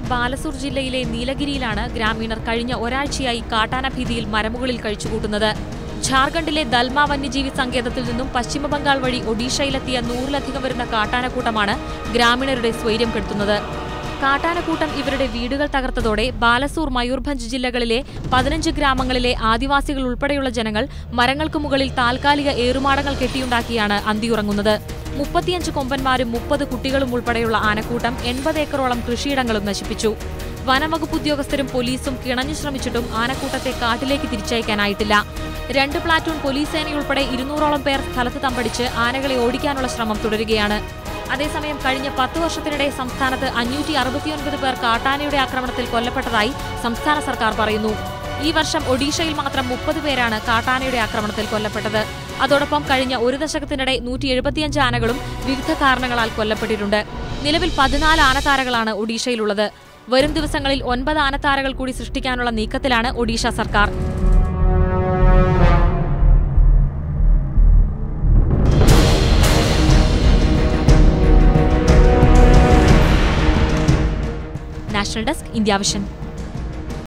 ബാലസൂർ ജില്ലയിലെ നീലഗിരിയിലാണ് ഗ്രാമീണർ കഴിഞ്ഞ ഒരാഴ്ചയായി കാട്ടാന ഭീതിയിൽ മരമുകളിൽ കഴിച്ചുകൂട്ടുന്നത് ഝാർഖണ്ഡിലെ ദൽമ വന്യജീവി സങ്കേതത്തിൽ നിന്നും പശ്ചിമബംഗാൾ വഴി ഒഡീഷയിലെത്തിയ നൂറിലധികം വരുന്ന കാട്ടാനക്കൂട്ടമാണ് ഗ്രാമീണരുടെ സ്വൈര്യം കെടുത്തുന്നത് കാട്ടാനക്കൂട്ടം ഇവരുടെ വീടുകൾ തകർത്തതോടെ ബാലസൂർ മയൂർഭഞ്ച് ജില്ലകളിലെ പതിനഞ്ച് ഗ്രാമങ്ങളിലെ ആദിവാസികൾ ഉൾപ്പെടെയുള്ള ജനങ്ങൾ മരങ്ങൾക്ക് മുകളിൽ താൽക്കാലിക ഏറുമാടങ്ങൾ കെട്ടിയുണ്ടാക്കിയാണ് അന്തിയുറങ്ങുന്നത് മുപ്പത്തിയഞ്ച് കൊമ്പന്മാരും മുപ്പത് കുട്ടികളും ഉൾപ്പെടെയുള്ള ആനക്കൂട്ടം എൺപത് ഏക്കറോളം കൃഷിയിടങ്ങളും നശിപ്പിച്ചു വനംവകുപ്പ് ഉദ്യോഗസ്ഥരും പോലീസും കിണഞ്ഞു ശ്രമിച്ചിട്ടും ആനക്കൂട്ടത്തെ കാട്ടിലേക്ക് തിരിച്ചയക്കാനായിട്ടില്ല രണ്ട് പ്ലാറ്റൂൺ പോലീസ് സേനയുൾപ്പെടെ ഇരുന്നൂറോളം പേർ സ്ഥലത്ത് തമ്പടിച്ച് ആനകളെ ഓടിക്കാനുള്ള ശ്രമം തുടരുകയാണ് അതേസമയം കഴിഞ്ഞ പത്ത് വർഷത്തിനിടെ സംസ്ഥാനത്ത് അഞ്ഞൂറ്റി അറുപത്തിയൊൻപത് പേർ കാട്ടാനയുടെ ആക്രമണത്തിൽ കൊല്ലപ്പെട്ടതായി സംസ്ഥാന സർക്കാർ പറയുന്നു ഈ വർഷം ഒഡീഷയിൽ മാത്രം മുപ്പത് പേരാണ് കാട്ടാനയുടെ ആക്രമണത്തിൽ കൊല്ലപ്പെട്ടത് അതോടൊപ്പം കഴിഞ്ഞ ഒരു ദശകത്തിനിടെ നൂറ്റി എഴുപത്തിയഞ്ച് ആനകളും വിവിധ കാരണങ്ങളാൽ കൊല്ലപ്പെട്ടിട്ടുണ്ട് നിലവിൽ പതിനാല് ആനത്താരകളാണ് ഒഡീഷയിലുള്ളത് വരും ദിവസങ്ങളിൽ ഒൻപത് ആനത്താരകൾ കൂടി സൃഷ്ടിക്കാനുള്ള നീക്കത്തിലാണ് ഒഡീഷ സർക്കാർ നാഷണൽ ഡെസ്ക് ഇന്ത്യ വിഷൻ